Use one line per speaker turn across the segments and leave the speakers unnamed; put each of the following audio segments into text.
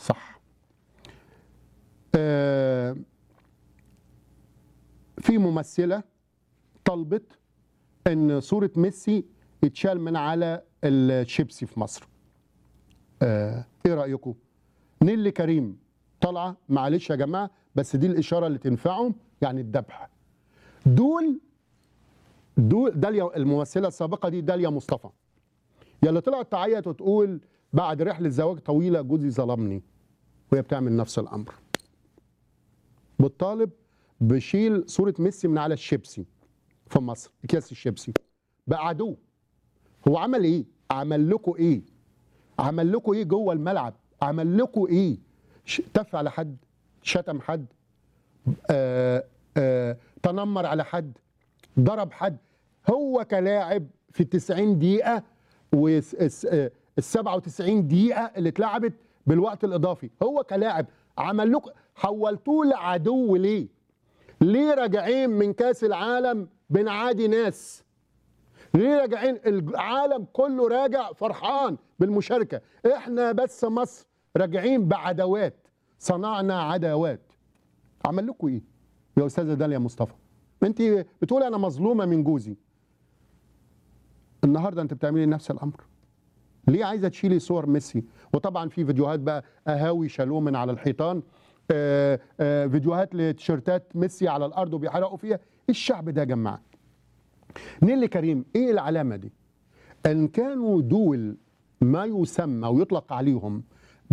صح آه في ممثله طلبت ان صوره ميسي يتشال من على الشيبسي في مصر آه ايه رايكم نيلي كريم طالعه معلش يا جماعه بس دي الاشاره اللي تنفعهم يعني الذبح دول دول داليا الممثله السابقه دي داليا مصطفى يلي طلعت تعيط وتقول بعد رحله زواج طويله جوزي ظلمني وهي بتعمل نفس الامر بتطالب بشيل صوره ميسي من على الشيبسي في مصر اكياس الشيبسي بقى عدو هو عمل ايه عمل لكم ايه عمل لكم ايه جوه الملعب عمل لكم ايه ش- تف على حد شتم حد آه آه تنمر على حد ضرب حد هو كلاعب في ال 90 دقيقة وال 97 دقيقة اللي اتلعبت بالوقت الإضافي هو كلاعب عمل لكم حولتوه لعدو ليه؟ ليه راجعين من كأس العالم بنعادي ناس؟ ليه راجعين العالم كله راجع فرحان بالمشاركة احنا بس مصر راجعين بعداوات صنعنا عداوات عمل لكم ايه يا استاذه داليا مصطفى انت بتقولي انا مظلومه من جوزي النهارده انت بتعملي نفس الامر ليه عايزه تشيلي صور ميسي وطبعا في فيديوهات بقى اهاوي شالوه من على الحيطان آه، آه، فيديوهات لتيشيرتات ميسي على الارض وبيحرقوا فيها ايه الشعب ده يا جماعه نيلي كريم ايه العلامه دي ان كانوا دول ما يسمى ويطلق عليهم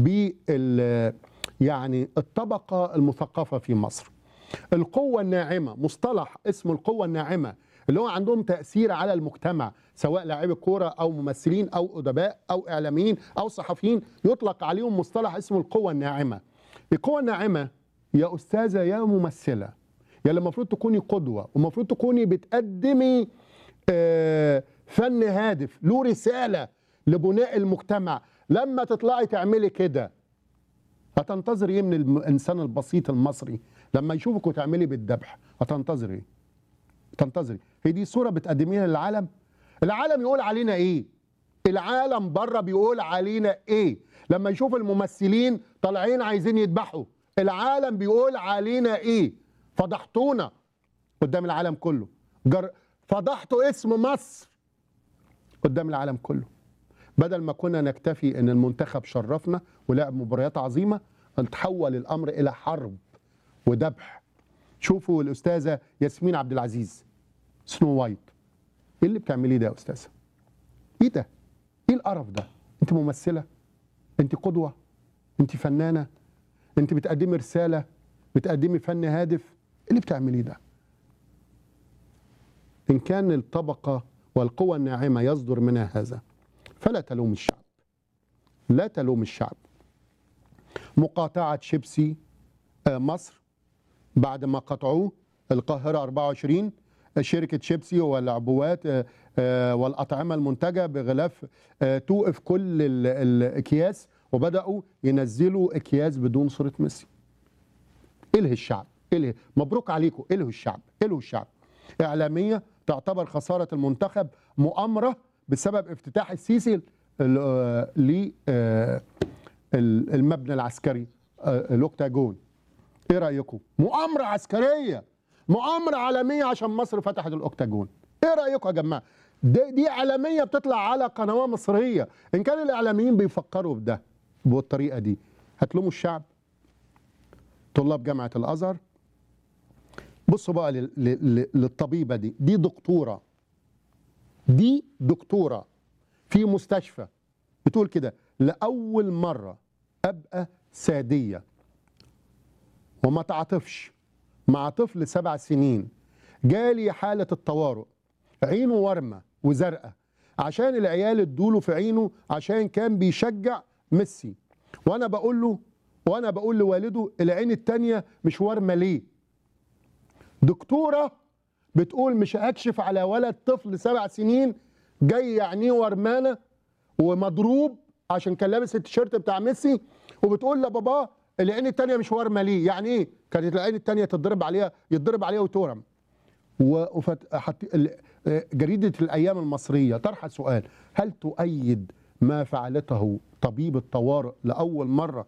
بال يعني الطبقه المثقفه في مصر القوه الناعمه مصطلح اسمه القوه الناعمه اللي هو عندهم تاثير على المجتمع سواء لاعبي كوره او ممثلين او ادباء او اعلاميين او صحفيين يطلق عليهم مصطلح اسمه القوه الناعمه القوه الناعمه يا استاذه يا ممثله يا اللي المفروض تكوني قدوه ومفروض تكوني بتقدمي آه، فن هادف له رساله لبناء المجتمع لما تطلعي تعملي كده هتنتظر ايه من الانسان البسيط المصري لما يشوفك وتعملي بالذبح هتنتظر ايه تنتظري هي دي صوره بتقدميها للعالم العالم يقول علينا ايه العالم بره بيقول علينا ايه لما يشوف الممثلين طالعين عايزين يذبحوا العالم بيقول علينا ايه فضحتونا قدام العالم كله جر... فضحتوا اسم مصر قدام العالم كله بدل ما كنا نكتفي ان المنتخب شرفنا ولعب مباريات عظيمه تحول الامر الى حرب وذبح شوفوا الاستاذه ياسمين عبد العزيز سنو وايت ايه اللي بتعمليه ده يا استاذه ايه ده ايه القرف ده انت ممثله انت قدوه انت فنانه انت بتقدمي رساله بتقدمي فن هادف ايه اللي بتعمليه ده ان كان الطبقه والقوى الناعمه يصدر منها هذا فلا تلوم الشعب لا تلوم الشعب مقاطعه شيبسي آه، مصر بعد ما قطعوه القاهرة 24 شركة شيبسي والعبوات آه، آه، والأطعمة المنتجة بغلاف آه، توقف كل ال- الأكياس وبدأوا ينزلوا أكياس بدون صورة ميسي إله الشعب إله مبروك عليكم إله الشعب إله الشعب إعلامية تعتبر خسارة المنتخب مؤامرة بسبب افتتاح السيسي للمبنى العسكري آه، الأوكتاجون ايه رايكم مؤامره عسكريه مؤامره عالميه عشان مصر فتحت الاوكتاجون ايه رايكم يا جماعه دي, دي اعلاميه بتطلع على قناه مصريه ان كان الاعلاميين بيفكروا بده بالطريقه دي هتلوموا الشعب طلاب جامعه الازهر بصوا بقى لل- لل- للطبيبه دي دي دكتوره دي دكتوره في مستشفى بتقول كده لاول مره ابقى ساديه وما تعاطفش مع طفل سبع سنين جالي حالة الطوارئ عينه ورمة وزرقاء عشان العيال ادوله في عينه عشان كان بيشجع ميسي وانا بقول له وانا بقول لوالده العين التانية مش ورمة ليه دكتورة بتقول مش هكشف على ولد طفل سبع سنين جاي عينيه ورمانة ومضروب عشان كان لابس التيشيرت بتاع ميسي وبتقول لباباه العين التانية مش وارمة ليه يعني ايه كانت العين التانية تتضرب عليها يتضرب عليها وتورم و- وفت... حت... ال- آه، جريدة الأيام المصرية طرح سؤال هل تؤيد ما فعلته طبيب الطوارئ لأول مرة